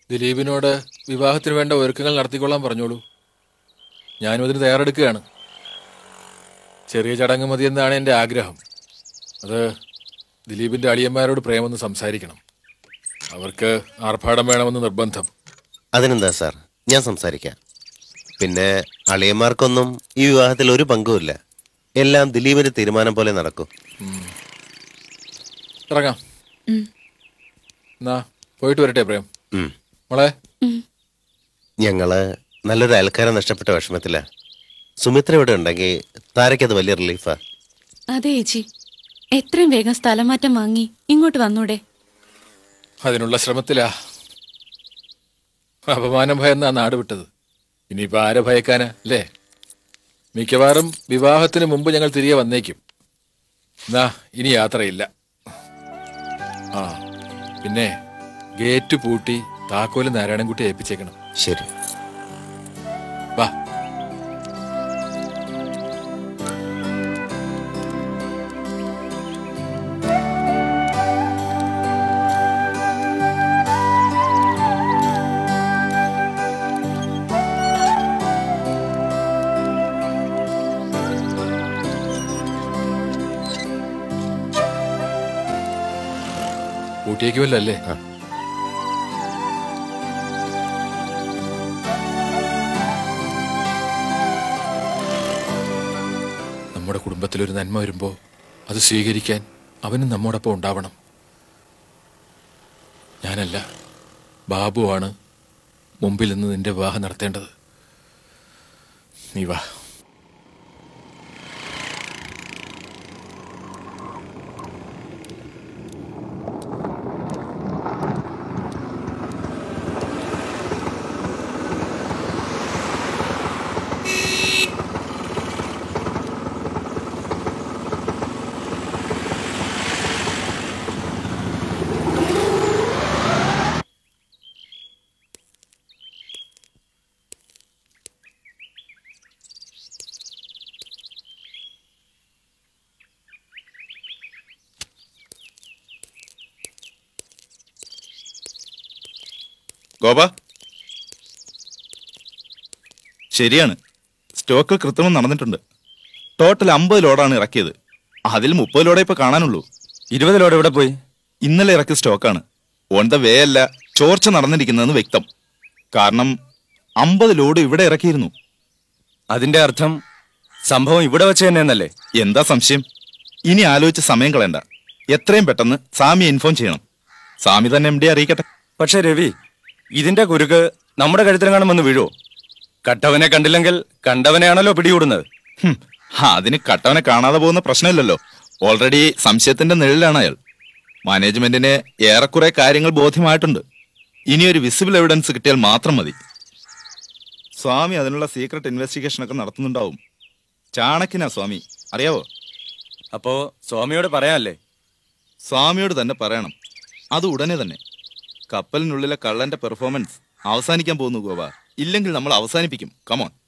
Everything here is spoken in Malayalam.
ദിലീപിനോട് വിവാഹത്തിന് വേണ്ട ഒരുക്കങ്ങൾ നടത്തിക്കൊള്ളാൻ പറഞ്ഞോളൂ ഞാനും അതിന് തയ്യാറെടുക്കുകയാണ് ചെറിയ ചടങ്ങ് മതിയെന്നാണ് എൻ്റെ ആഗ്രഹം അത് ദിലീപിൻ്റെ അളിയന്മാരോട് പ്രേമൊന്ന് സംസാരിക്കണം അവർക്ക് ആർഭാടം വേണമെന്ന് നിർബന്ധം അതിനെന്താ സാർ ഞാൻ സംസാരിക്കാം പിന്നെ അളിയന്മാർക്കൊന്നും ഈ വിവാഹത്തിൽ ഒരു പങ്കുമില്ല എല്ലാം ദിലീപിന്റെ തീരുമാനം പോലെ നടക്കും ഇറങ്ങാം ഉം. എന്നാ പോയിട്ട് വരട്ടെ പ്രേം ഉം. മോളെ ഞങ്ങള് നല്ലൊരു അയൽക്കാരെ നഷ്ടപ്പെട്ട വിഷമത്തില സുമിത്ര ഇവിടെ ഉണ്ടെങ്കിൽ താരയ്ക്കത് വലിയ റിലീഫാ അതെ ചേച്ചി എത്രയും വേഗം സ്ഥലം മാറ്റം വാങ്ങി ഇങ്ങോട്ട് വന്നൂടെ അതിനുള്ള ശ്രമത്തിലാ അപമാനം ഭയന്നാ നാട് വിട്ടത് ഇനിയിപ്പോ ആരെ ഭയക്കാനാ അല്ലേ മിക്കവാറും വിവാഹത്തിന് മുമ്പ് ഞങ്ങൾ തിരികെ വന്നേക്കും എന്നാ ഇനി യാത്രയില്ല ആ പിന്നെ ഗേറ്റ് പൂട്ടി താക്കോല് നാരായണൻകുട്ടി ഏൽപ്പിച്ചേക്കണം ശരി വാ പൂട്ടിയേക്കുമല്ലോ അല്ലേ നമ്മുടെ കുടുംബത്തിൽ ഒരു നന്മ വരുമ്പോൾ അത് സ്വീകരിക്കാൻ അവനും നമ്മോടൊപ്പം ഉണ്ടാവണം ഞാനല്ല ബാബുവാണ് മുമ്പിൽ നിന്ന് നിന്റെ വിവാഹം നടത്തേണ്ടത് നീ വാ ഗോപ ശരിയാണ് സ്റ്റോക്ക് കൃത്രിമം നടന്നിട്ടുണ്ട് ടോട്ടൽ അമ്പത് ലോഡാണ് ഇറക്കിയത് അതിൽ മുപ്പത് ലോഡേ ഇപ്പൊ കാണാനുള്ളൂ ഇരുപത് ലോഡ് എവിടെ പോയി ഇന്നലെ ഇറക്കിയ സ്റ്റോക്കാണ് ഓൺ ദ വേ അല്ല ചോർച്ച നടന്നിരിക്കുന്നതെന്ന് വ്യക്തം കാരണം അമ്പത് ലോഡ് ഇവിടെ ഇറക്കിയിരുന്നു അതിന്റെ അർത്ഥം സംഭവം ഇവിടെ വെച്ച് തന്നെ എന്നല്ലേ എന്താ സംശയം ഇനി ആലോചിച്ച് സമയം കളയണ്ട എത്രയും പെട്ടെന്ന് സാമിയെ ഇൻഫോം ചെയ്യണം സാമി തന്നെ എം ഡി അറിയിക്കട്ടെ പക്ഷേ രവി ഇതിന്റെ കുരുക്ക് നമ്മുടെ കഴുത്തിലെങ്ങാനും വന്ന് വീഴുവോ കട്ടവനെ കണ്ടില്ലെങ്കിൽ കണ്ടവനെയാണല്ലോ പിടികൂടുന്നത് ഹും, അതിന് കട്ടവനെ കാണാതെ പോകുന്ന പ്രശ്നമില്ലല്ലോ ഓൾറെഡി സംശയത്തിന്റെ നിഴലിലാണ് അയാൾ മാനേജ്മെന്റിന് ഏറെക്കുറെ കാര്യങ്ങൾ ബോധ്യമായിട്ടുണ്ട് ഇനി ഒരു വിസിബിൾ എവിഡൻസ് കിട്ടിയാൽ മാത്രം മതി സ്വാമി അതിനുള്ള സീക്രട്ട് ഇൻവെസ്റ്റിഗേഷൻ ഒക്കെ നടത്തുന്നുണ്ടാവും ചാണക്കിനാ സ്വാമി അറിയാവോ അപ്പോ സ്വാമിയോട് പറയാനല്ലേ സ്വാമിയോട് തന്നെ പറയണം അത് ഉടനെ തന്നെ കപ്പലിനുള്ളിലെ കള്ളന്റെ പെർഫോമൻസ് അവസാനിക്കാൻ പോകുന്നു ഗോവ ഇല്ലെങ്കിൽ നമ്മൾ അവസാനിപ്പിക്കും കമോൺ